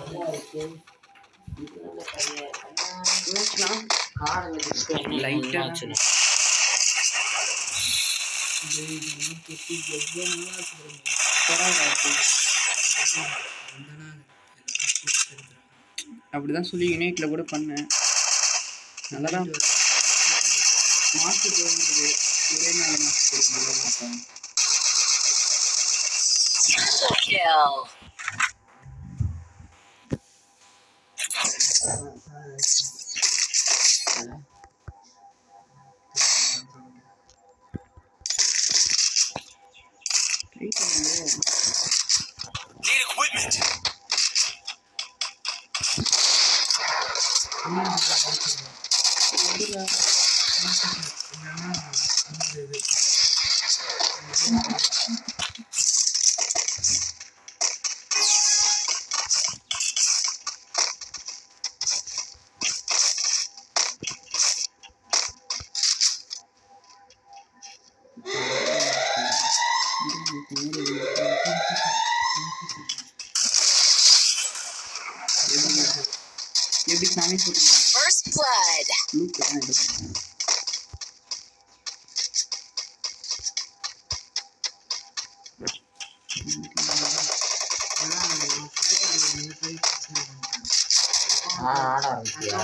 லைட்டா அப்படிதான் சொல்லி யுனைட்ல கூட பண்ணேன் நல்லாதான் மாஸ்க் போயிருந்தது ஒரே நாள் மாஸ்க் போயிருந்தது Kill. ட்ரை பண்ணுங்க Need equipment. எப்படி சாமி சொல்றீங்க First blood. லூப் தான் எடுப்பேன் ஆ ஆட ஆரம்பிச்சியா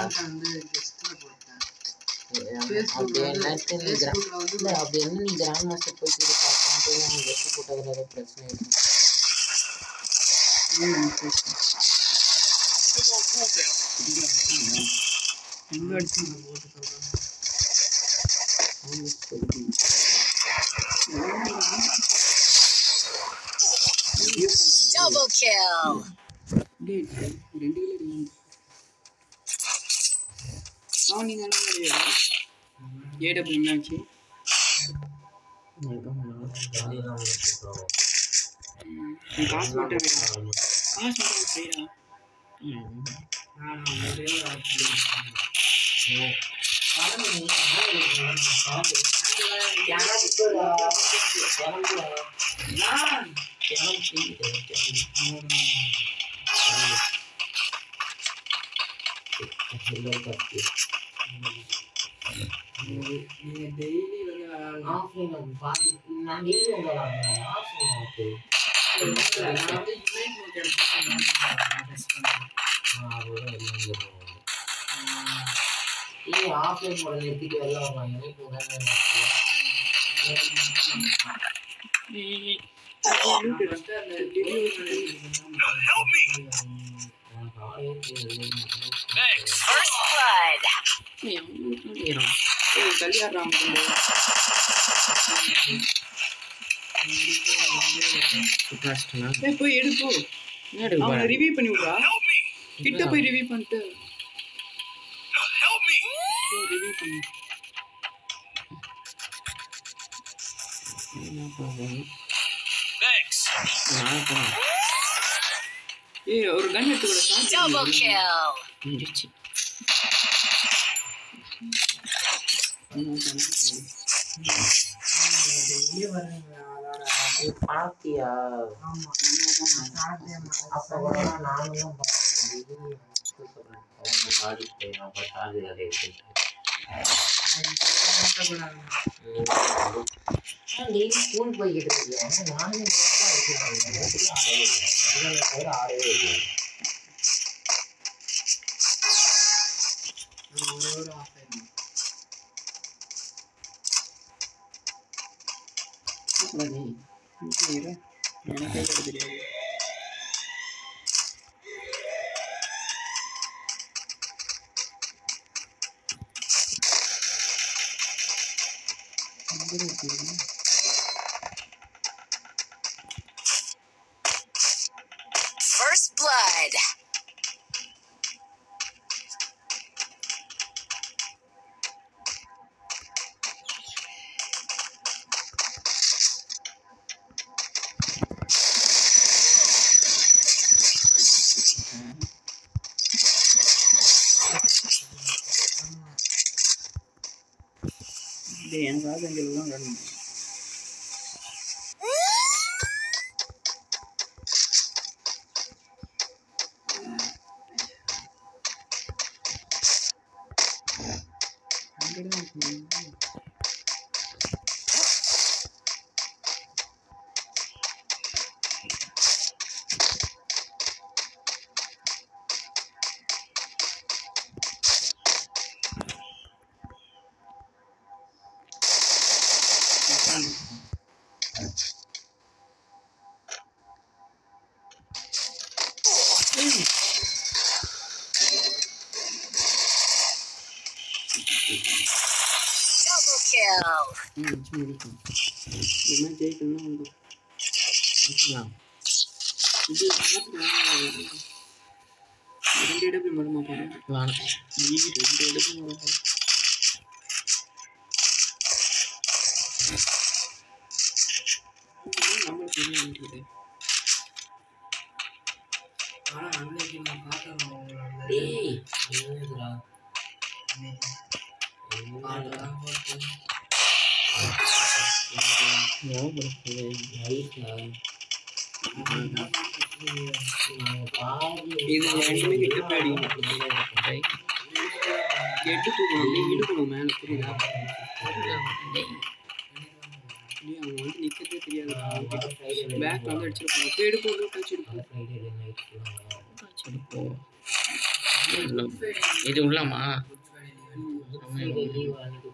அப்படி என்ன நீ கிரா இல்லை அப்படி என்ன நீ கிராண்ட் மாஸ்டர் போய் இது பார்க்கலாம் போய் நம்ம கெஸ்ட் போட்டதில் ஏதோ பிரச்சனை இருக்கும் எங்க அடிச்சு Double kill. டேய் ரெண்டு கிலோ அடிக்கணும் அவன் நீங்க என்ன மாதிரியா ஏடபிள்யூ என்னாச்சு நீ காசு மட்டும் வேடா காசு மட்டும் செய்யடா நான் டெய்லி உங்க ஏய் ஆஃப்லைன் மாடல் நிறுத்திட்டு வெளில வரலாம் எனக்கு உடனே ஏய், Help me. Thanks. First blood. ஏய், அவன் வீட்டுல இருக்கிறான். ஏய், கல்யாணம் ராமச்சந்திர. ஏய், போய் எடு போ அவனை ரிவ்யூ பண்ணி விடுறா Help me. கிட்ட போய் ரிவ்யூ பண்ணிட்டு Help me. ரிவ்யூ பண்ணு Thanks. ஏய் ஒரு கன் எடுத்து கூட shot Double பண்ணு. kill. முடிச்சு பாத்தியா அப்ப கூட நானும் டெய்லி ஸ்கூல் போய்கிட்டு இருக்கேன் நானும் ஆடவே இல்லை ஆடவே இல்லை கூடாது. இங்கே இரு. எனக்கே கூட தெரியாது எங்க இருக்கு? First blood. டேய் எனக்கு ஆசைகள் தான் வேணும் Double kill. ம் வச்சு முடிக்கும் இந்த மாதிரி ஜெயிக்கணும்னா வந்து முடிக்கலாம். இது மாத்திரம் ரெண்டு இடத்துல மட்டும் மாட்டேன் வேணாம். நீ ரெண்டு இடத்துல மாட்டேன் நம்மளுக்கு என்ன வேண்டியது டேய், என்னதுடா? நைஸ்டா. நாங்க பாதி இது ரெண்டுமே கிட்ட போய் அடிக்கணும் கெட்டு தூக்கணும் அப்படியே இழுக்கணும் மேலே புரியுதா டேய், அவன் வந்து நிற்கிறதே தெரியாது பேக் வந்து அடிச்சிட்டு போகணும் போய் எடுப்போம் டச் எடுப்போம் ஃப்ரைடே நைட் போவாங்க. சரி போ உள்ள இது உள்ளாமா ஃப்ரைடே லீவ் வாங்கிட்டு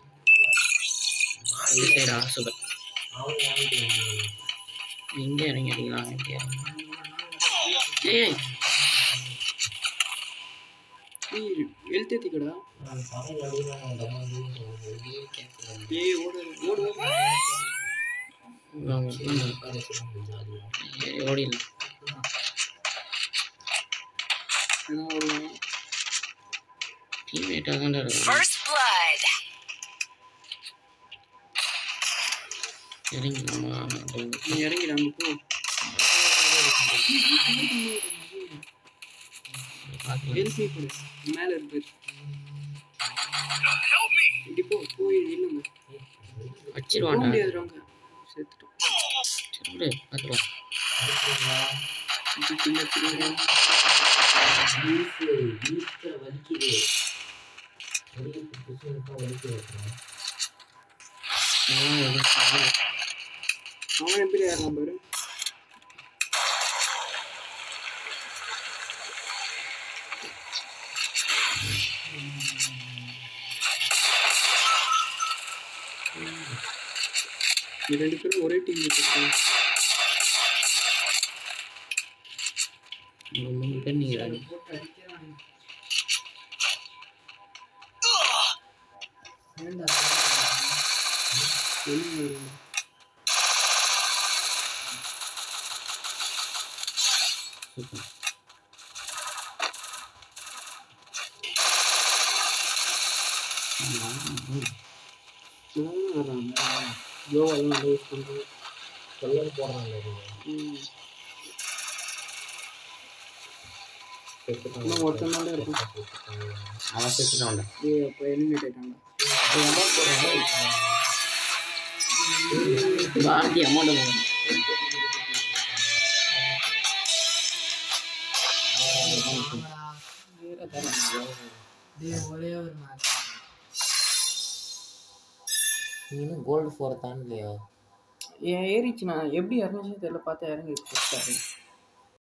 இந்த சைடா சூப்பர் அவங்க வாங்கிட்டு வந்தாங்க. எங்க இறங்கி அடிக்கலாம் எங்க இறங்கி ஏய் நீ எழுத்தேத்திக்கடா நான் படம் அடிக்கிறாங்க அந்த மாதிரி வெளியே கேட்குறாங்க ஏய் ஓடு ஓடு ஓடு. வாங்க, வாங்க. ஏய், ஓடிடலாம் அதான் ஒரு டீம்மேட்டாக தான்டா இருக்கும் First blood. இறங்கிக்கலாமா நீ இறங்கிடு அங்கே போ பார்க்கலாம் எழுப்பி கொடு மேலே இருக்கு Help me! இப்படி போ போய் நில்லுங்க போக வச்சிருவான்டா முடியாது அவங்க செத்துட்டோம் சரி விடு பார்த்துக்கலாம் இது சின்ன சின்ன வீட்டில் வலிக்குது வலிக்கு புதுசு வலிக்குது அவன் எப்படி ஏறலாம் பாரு இது ரெண்டு பேரும் ஒரே டீம் வச்சிருக்காங்க ஒரு மூணு பேர் நீங்கள் வெளியே வருவாங்க சூப்பர் நல்லா வர்றாங்க யோகாலாம் நல்லா யூஸ் பண்ணுறாங்க சொல்லவே போடுறாங்க ம் செத்துட்டாங்க. இன்னும் ஒருத்தன் தான் இருக்கும் அவன் செத்துட்டான்டா ஏய் அப்போ எலிமினேட் ஆயிட்டாங்க பாரதி அமௌண்ட் நீ இன்னும் கோல்டு ஃபோர் தான் இல்லையா ஏன் ஏறிச்சு நான் எப்படி இறங்குச்சுன்னு தெரியல பார்த்தா இறங்கி கொடுத்தாரு